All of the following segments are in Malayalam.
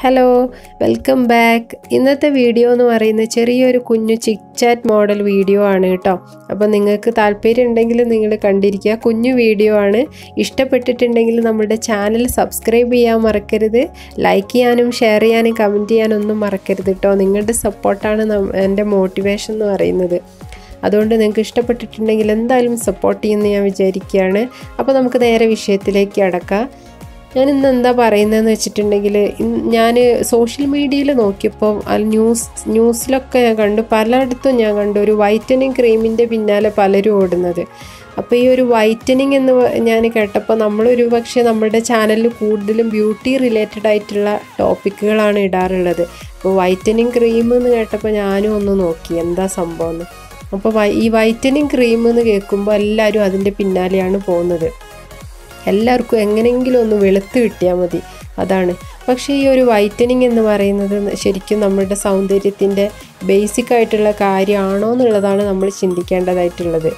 ഹലോ വെൽക്കം ബാക്ക് ഇന്നത്തെ വീഡിയോ എന്ന് പറയുന്നത് ചെറിയൊരു കുഞ്ഞു ചിക് ചാറ്റ് മോഡൽ വീഡിയോ ആണ് കേട്ടോ അപ്പോൾ നിങ്ങൾക്ക് താല്പര്യം ഉണ്ടെങ്കിൽ നിങ്ങൾ കണ്ടിരിക്കുക കുഞ്ഞു വീഡിയോ ആണ് ഇഷ്ടപ്പെട്ടിട്ടുണ്ടെങ്കിൽ നമ്മുടെ ചാനൽ സബ്സ്ക്രൈബ് ചെയ്യാൻ മറക്കരുത് ലൈക്ക് ചെയ്യാനും ഷെയർ ചെയ്യാനും കമൻറ്റ് ചെയ്യാനും ഒന്നും മറക്കരുത് കേട്ടോ നിങ്ങളുടെ സപ്പോർട്ടാണ് എൻ്റെ മോട്ടിവേഷൻ എന്ന് പറയുന്നത് അതുകൊണ്ട് നിങ്ങൾക്ക് ഇഷ്ടപ്പെട്ടിട്ടുണ്ടെങ്കിൽ എന്തായാലും സപ്പോർട്ട് ചെയ്യുമെന്ന് ഞാൻ വിചാരിക്കുകയാണ് അപ്പോൾ നമുക്ക് നേരെ വിഷയത്തിലേക്ക് അടക്കാം ഞാൻ ഇന്ന് എന്താ പറയുന്നതെന്ന് വെച്ചിട്ടുണ്ടെങ്കിൽ ഞാൻ സോഷ്യൽ മീഡിയയിൽ നോക്കിയപ്പോൾ അത് ന്യൂസ് ന്യൂസിലൊക്കെ ഞാൻ കണ്ടു പലയിടത്തും ഞാൻ കണ്ടു ഒരു വൈറ്റനിങ് ക്രീമിൻ്റെ പിന്നാലെ പലരും ഓടുന്നത് അപ്പോൾ ഈ ഒരു വൈറ്റനിങ് എന്ന് ഞാൻ കേട്ടപ്പോൾ നമ്മളൊരു പക്ഷേ നമ്മുടെ ചാനലിൽ കൂടുതലും ബ്യൂട്ടി റിലേറ്റഡ് ആയിട്ടുള്ള ടോപ്പിക്കുകളാണ് ഇടാറുള്ളത് അപ്പോൾ വൈറ്റനിങ് ക്രീം എന്ന് കേട്ടപ്പോൾ ഞാനും ഒന്ന് നോക്കി എന്താ സംഭവം എന്ന് അപ്പോൾ ഈ വൈറ്റനിങ് ക്രീം എന്ന് കേൾക്കുമ്പോൾ എല്ലാവരും അതിൻ്റെ പിന്നാലെയാണ് പോകുന്നത് എല്ലാവർക്കും എങ്ങനെയെങ്കിലും ഒന്ന് വെളുത്ത് കിട്ടിയാൽ മതി അതാണ് പക്ഷേ ഈ ഒരു വൈറ്റനിങ് എന്ന് പറയുന്നത് ശരിക്കും നമ്മുടെ സൗന്ദര്യത്തിൻ്റെ ബേസിക് ആയിട്ടുള്ള കാര്യമാണോ എന്നുള്ളതാണ് നമ്മൾ ചിന്തിക്കേണ്ടതായിട്ടുള്ളത്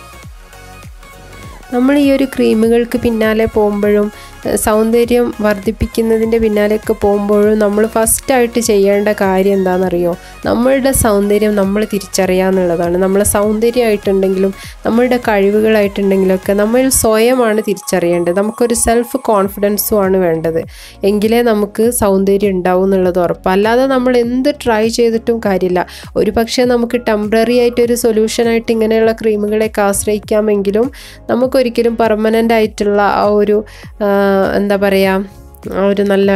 നമ്മൾ ഈ ഒരു ക്രീമുകൾക്ക് പിന്നാലെ പോകുമ്പോഴും സൗന്ദര്യം വർദ്ധിപ്പിക്കുന്നതിൻ്റെ പിന്നാലെയൊക്കെ പോകുമ്പോഴും നമ്മൾ ഫസ്റ്റായിട്ട് ചെയ്യേണ്ട കാര്യം എന്താണെന്നറിയോ നമ്മളുടെ സൗന്ദര്യം നമ്മൾ തിരിച്ചറിയുക എന്നുള്ളതാണ് നമ്മളെ സൗന്ദര്യമായിട്ടുണ്ടെങ്കിലും നമ്മളുടെ കഴിവുകളായിട്ടുണ്ടെങ്കിലൊക്കെ നമ്മൾ സ്വയമാണ് തിരിച്ചറിയേണ്ടത് നമുക്കൊരു സെൽഫ് കോൺഫിഡൻസും ആണ് വേണ്ടത് എങ്കിലേ നമുക്ക് സൗന്ദര്യം ഉണ്ടാവും എന്നുള്ളത് ഉറപ്പ് അല്ലാതെ നമ്മൾ എന്ത് ട്രൈ ചെയ്തിട്ടും കാര്യമില്ല ഒരു പക്ഷേ നമുക്ക് ടെമ്പററി ആയിട്ടൊരു സൊല്യൂഷനായിട്ട് ഇങ്ങനെയുള്ള ക്രീമുകളെയൊക്കെ ആശ്രയിക്കാമെങ്കിലും നമുക്കൊരിക്കലും പെർമനൻ്റ് ആയിട്ടുള്ള ആ ഒരു എന്താ പറയുക ആ ഒരു നല്ല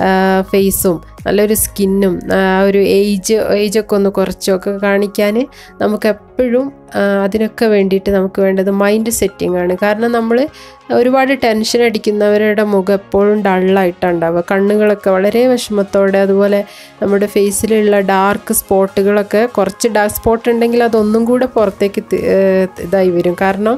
ഫേസും നല്ലൊരു സ്കിന്നും ആ ഒരു ഏജ് ഏജൊക്കെ ഒന്ന് കുറച്ചൊക്കെ കാണിക്കാൻ നമുക്ക് എപ്പോഴും അതിനൊക്കെ വേണ്ടിയിട്ട് നമുക്ക് വേണ്ടത് മൈൻഡ് സെറ്റിംഗ് ആണ് കാരണം നമ്മൾ ഒരുപാട് ടെൻഷൻ അടിക്കുന്നവരുടെ മുഖം എപ്പോഴും ഡള്ളായിട്ടാണ് ഉണ്ടാവുക കണ്ണുകളൊക്കെ വളരെ വിഷമത്തോടെ അതുപോലെ നമ്മുടെ ഫേസിലുള്ള ഡാർക്ക് സ്പോട്ടുകളൊക്കെ കുറച്ച് ഡാർക്ക് സ്പോട്ട് ഉണ്ടെങ്കിൽ അതൊന്നും കൂടെ പുറത്തേക്ക് ഇതായി വരും കാരണം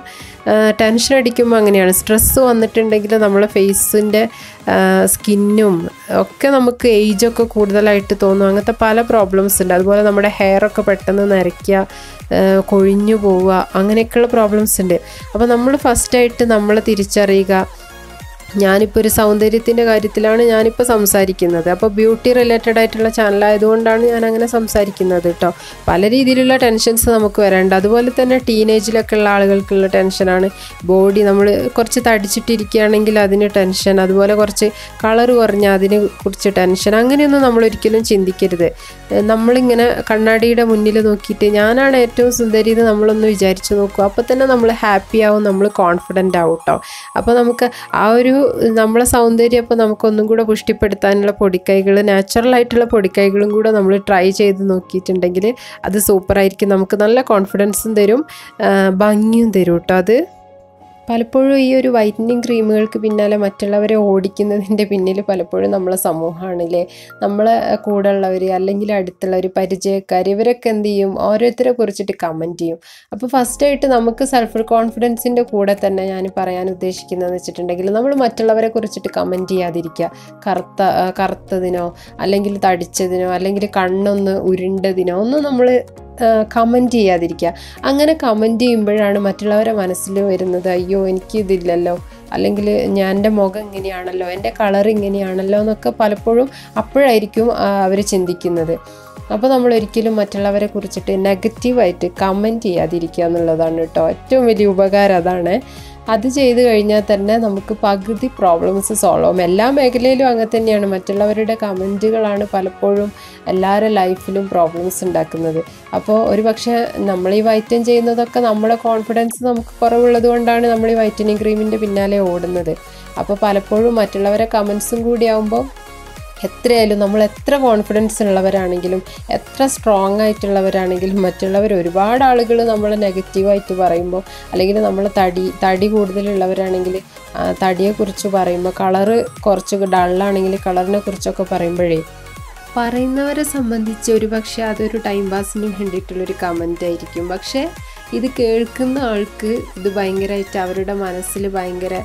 ടെൻഷൻ അടിക്കുമ്പോൾ അങ്ങനെയാണ് സ്ട്രെസ്സ് വന്നിട്ടുണ്ടെങ്കിൽ നമ്മളെ ഫേസിൻ്റെ സ്കിന്നും ഒക്കെ നമുക്ക് ഏജൊക്കെ കൂടുതലായിട്ട് തോന്നും അങ്ങനത്തെ പല പ്രോബ്ലംസ് ഉണ്ട് അതുപോലെ നമ്മുടെ ഹെയറൊക്കെ പെട്ടെന്ന് നരയ്ക്കുക കൊഴിഞ്ഞു പോവുക അങ്ങനെയൊക്കെയുള്ള പ്രോബ്ലംസ് ഉണ്ട് അപ്പോൾ നമ്മൾ ഫസ്റ്റായിട്ട് നമ്മളെ തിരിച്ചറിയുക ഞാനിപ്പോൾ ഒരു സൗന്ദര്യത്തിൻ്റെ കാര്യത്തിലാണ് ഞാനിപ്പോൾ സംസാരിക്കുന്നത് അപ്പോൾ ബ്യൂട്ടി റിലേറ്റഡ് ആയിട്ടുള്ള ചാനലായതുകൊണ്ടാണ് ഞാൻ അങ്ങനെ സംസാരിക്കുന്നത് കേട്ടോ പല രീതിയിലുള്ള ടെൻഷൻസ് നമുക്ക് വരാണ്ട് അതുപോലെ തന്നെ ടീനേജിലൊക്കെ ഉള്ള ആളുകൾക്കുള്ള ടെൻഷനാണ് ബോഡി നമ്മൾ കുറച്ച് തടിച്ചിട്ടിരിക്കുകയാണെങ്കിൽ അതിന് ടെൻഷൻ അതുപോലെ കുറച്ച് കളർ കുറഞ്ഞ അതിനെ കുറിച്ച് ടെൻഷൻ അങ്ങനെയൊന്നും നമ്മൾ ഒരിക്കലും ചിന്തിക്കരുത് നമ്മളിങ്ങനെ കണ്ണാടിയുടെ മുന്നിൽ നോക്കിയിട്ട് ഞാനാണ് ഏറ്റവും സുന്ദരി എന്ന് നമ്മളൊന്ന് വിചാരിച്ച് നോക്കുക അപ്പോൾ തന്നെ നമ്മൾ ഹാപ്പി ആവും നമ്മൾ കോൺഫിഡൻ്റ് ആവും കേട്ടോ അപ്പോൾ നമുക്ക് ആ ഒരു നമ്മളെ സൗന്ദര്യം അപ്പോൾ നമുക്കൊന്നും കൂടെ പുഷ്ടിപ്പെടുത്താനുള്ള പൊടിക്കൈകൾ നാച്ചുറൽ ആയിട്ടുള്ള പൊടിക്കൈകളും കൂടെ നമ്മൾ ട്രൈ ചെയ്ത് നോക്കിയിട്ടുണ്ടെങ്കിൽ അത് സൂപ്പറായിരിക്കും നമുക്ക് നല്ല കോൺഫിഡൻസും തരും ഭംഗിയും തരും കേട്ടോ അത് പലപ്പോഴും ഈ ഒരു വൈറ്റനിങ് ക്രീമുകൾക്ക് പിന്നാലെ മറ്റുള്ളവരെ ഓടിക്കുന്നതിൻ്റെ പിന്നിൽ പലപ്പോഴും നമ്മളെ സമൂഹമാണല്ലേ നമ്മളെ കൂടെ ഉള്ളവർ അല്ലെങ്കിൽ അടുത്തുള്ളവർ പരിചയക്കാർ ഇവരൊക്കെ എന്ത് ചെയ്യും ഓരോരുത്തരെ കുറിച്ചിട്ട് കമൻറ്റ് ചെയ്യും അപ്പോൾ ഫസ്റ്റായിട്ട് നമുക്ക് സെൽഫ് കോൺഫിഡൻസിൻ്റെ കൂടെ തന്നെ ഞാൻ പറയാൻ ഉദ്ദേശിക്കുന്നതെന്ന് വെച്ചിട്ടുണ്ടെങ്കിൽ നമ്മൾ മറ്റുള്ളവരെ കുറിച്ചിട്ട് കമൻറ്റ് ചെയ്യാതിരിക്കുക കറുത്ത കറുത്തതിനോ അല്ലെങ്കിൽ തടിച്ചതിനോ അല്ലെങ്കിൽ കണ്ണൊന്ന് ഉരുണ്ടതിനോ ഒന്നും നമ്മൾ കമൻറ്റ് ചെയ്യാതിരിക്കുക അങ്ങനെ കമൻറ്റ് ചെയ്യുമ്പോഴാണ് മറ്റുള്ളവരെ മനസ്സിൽ വരുന്നത് അയ്യോ എനിക്കിതില്ലല്ലോ അല്ലെങ്കിൽ ഞാൻ എൻ്റെ മുഖം ഇങ്ങനെയാണല്ലോ എൻ്റെ കളർ ഇങ്ങനെയാണല്ലോ എന്നൊക്കെ പലപ്പോഴും അപ്പോഴായിരിക്കും അവർ ചിന്തിക്കുന്നത് അപ്പോൾ നമ്മൾ ഒരിക്കലും മറ്റുള്ളവരെ കുറിച്ചിട്ട് നെഗറ്റീവായിട്ട് കമൻറ്റ് ചെയ്യാതിരിക്കുക എന്നുള്ളതാണ് കേട്ടോ ഏറ്റവും വലിയ ഉപകാരം അതാണ് അത് ചെയ്ത് കഴിഞ്ഞാൽ തന്നെ നമുക്ക് പകുതി പ്രോബ്ലംസ് സോൾവ് ആവും എല്ലാ മേഖലയിലും അങ്ങനെ തന്നെയാണ് മറ്റുള്ളവരുടെ കമൻറ്റുകളാണ് പലപ്പോഴും എല്ലാവരുടെ ലൈഫിലും പ്രോബ്ലംസ് ഉണ്ടാക്കുന്നത് അപ്പോൾ ഒരു പക്ഷേ നമ്മൾ ഈ വൈറ്റൻ ചെയ്യുന്നതൊക്കെ നമ്മുടെ കോൺഫിഡൻസ് നമുക്ക് കുറവുള്ളത് കൊണ്ടാണ് നമ്മൾ ഈ വൈറ്റനിങ് ക്രീമിൻ്റെ പിന്നാലെ ഓടുന്നത് അപ്പോൾ പലപ്പോഴും മറ്റുള്ളവരെ കമൻസും കൂടി ആകുമ്പോൾ എത്രയായാലും നമ്മൾ എത്ര കോൺഫിഡൻസ് ഉള്ളവരാണെങ്കിലും എത്ര സ്ട്രോങ് ആയിട്ടുള്ളവരാണെങ്കിലും മറ്റുള്ളവർ ഒരുപാട് ആളുകൾ നമ്മൾ നെഗറ്റീവായിട്ട് പറയുമ്പോൾ അല്ലെങ്കിൽ നമ്മൾ തടി തടി കൂടുതലുള്ളവരാണെങ്കിൽ തടിയെക്കുറിച്ച് പറയുമ്പോൾ കളറ് കുറച്ച് ഡള്ളാണെങ്കിൽ കളറിനെ കുറിച്ചൊക്കെ പറയുമ്പോഴേ പറയുന്നവരെ സംബന്ധിച്ച് ഒരു പക്ഷേ അതൊരു ടൈം പാസിന് വേണ്ടിയിട്ടുള്ളൊരു കമൻ്റ് ആയിരിക്കും പക്ഷേ ഇത് കേൾക്കുന്ന ആൾക്ക് ഇത് ഭയങ്കരമായിട്ട് അവരുടെ മനസ്സിൽ ഭയങ്കര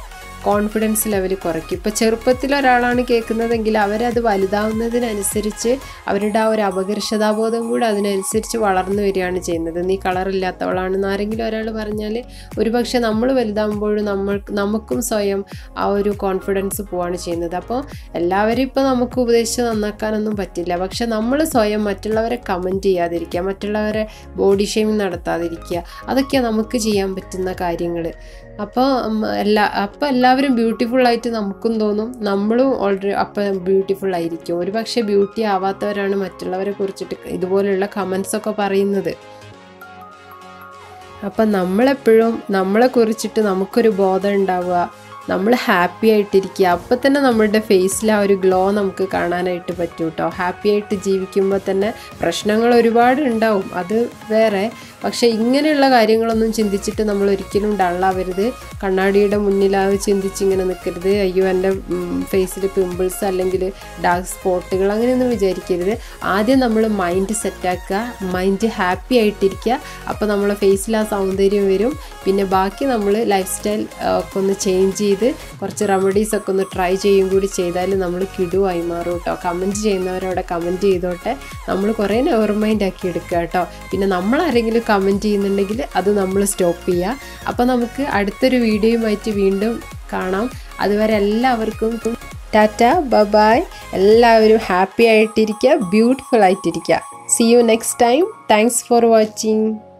കോൺഫിഡൻസ് ലെവൽ കുറയ്ക്കും ഇപ്പോൾ ചെറുപ്പത്തിൽ ഒരാളാണ് കേൾക്കുന്നതെങ്കിൽ അവരത് വലുതാവുന്നതിനനുസരിച്ച് അവരുടെ ആ ഒരു അപകർഷതാബോധം കൂടെ അതിനനുസരിച്ച് വളർന്നു വരികയാണ് ചെയ്യുന്നത് നീ കളറില്ലാത്തവളാണെന്ന് ആരെങ്കിലും ഒരാൾ പറഞ്ഞാൽ ഒരുപക്ഷെ നമ്മൾ വലുതാകുമ്പോഴും നമ്മൾ നമുക്കും സ്വയം ആ ഒരു കോൺഫിഡൻസ് പോവാണ് ചെയ്യുന്നത് അപ്പോൾ എല്ലാവരും ഇപ്പോൾ നമുക്ക് ഉപദേശിച്ച് നന്നാക്കാനൊന്നും പറ്റില്ല പക്ഷെ നമ്മൾ സ്വയം മറ്റുള്ളവരെ കമൻറ്റ് ചെയ്യാതിരിക്കുക മറ്റുള്ളവരെ ബോഡി ഷെയിമിങ് നടത്താതിരിക്കുക അതൊക്കെയാണ് നമുക്ക് ചെയ്യാൻ പറ്റുന്ന കാര്യങ്ങൾ അപ്പോൾ എല്ലാ അപ്പോൾ എല്ലാവരും ബ്യൂട്ടിഫുൾ ആയിട്ട് നമുക്കും തോന്നും നമ്മളും ഓൾറെഡി അപ്പം ബ്യൂട്ടിഫുൾ ആയിരിക്കും ഒരു പക്ഷേ ബ്യൂട്ടി ആവാത്തവരാണ് മറ്റുള്ളവരെ കുറിച്ചിട്ട് ഇതുപോലെയുള്ള കമൻസ് ഒക്കെ പറയുന്നത് അപ്പം നമ്മളെപ്പോഴും നമ്മളെ കുറിച്ചിട്ട് നമുക്കൊരു ബോധം ഉണ്ടാവുക നമ്മൾ ഹാപ്പി ആയിട്ടിരിക്കുക അപ്പം തന്നെ നമ്മളുടെ ഫേസിൽ ആ ഒരു ഗ്ലോ നമുക്ക് കാണാനായിട്ട് പറ്റും കേട്ടോ ഹാപ്പി ആയിട്ട് ജീവിക്കുമ്പോൾ തന്നെ പ്രശ്നങ്ങൾ ഒരുപാട് ഉണ്ടാവും അത് വേറെ പക്ഷേ ഇങ്ങനെയുള്ള കാര്യങ്ങളൊന്നും ചിന്തിച്ചിട്ട് നമ്മൾ ഒരിക്കലും ഡള്ളാവരുത് കണ്ണാടിയുടെ മുന്നിൽ ആ ചിന്തിച്ച് ഇങ്ങനെ നിൽക്കരുത് അയ്യോ എൻ്റെ ഫേസിൽ പിമ്പിൾസ് അല്ലെങ്കിൽ ഡാർക്ക് സ്പോട്ടുകൾ അങ്ങനെയൊന്നും വിചാരിക്കരുത് ആദ്യം നമ്മൾ മൈൻഡ് സെറ്റാക്കുക മൈൻഡ് ഹാപ്പി ആയിട്ടിരിക്കുക അപ്പോൾ നമ്മളെ ഫേസിൽ ആ സൗന്ദര്യം വരും പിന്നെ ബാക്കി നമ്മൾ ലൈഫ് സ്റ്റൈൽ ഒക്കെ ഒന്ന് ചേഞ്ച് ചെയ്ത് കുറച്ച് റെമഡീസ് ഒക്കെ ഒന്ന് ട്രൈ ചെയ്യും കൂടി ചെയ്താൽ നമ്മൾ കിടുവായി മാറും കേട്ടോ കമൻറ്റ് ചെയ്യുന്നവരവിടെ കമൻറ്റ് ചെയ്തോട്ടെ നമ്മൾ കുറേ നെവർ മൈൻഡ് ആക്കി എടുക്കുക കേട്ടോ പിന്നെ നമ്മൾ ആരെങ്കിലും കമൻറ്റ് ചെയ്യുന്നുണ്ടെങ്കിൽ അത് നമ്മൾ സ്റ്റോപ്പ് ചെയ്യുക അപ്പോൾ നമുക്ക് അടുത്തൊരു വീഡിയോയുമായിട്ട് വീണ്ടും കാണാം അതുവരെ എല്ലാവർക്കും ടാറ്റ ബബായ് എല്ലാവരും ഹാപ്പി ആയിട്ടിരിക്കുക ബ്യൂട്ടിഫുൾ ആയിട്ടിരിക്കുക see you next time thanks for watching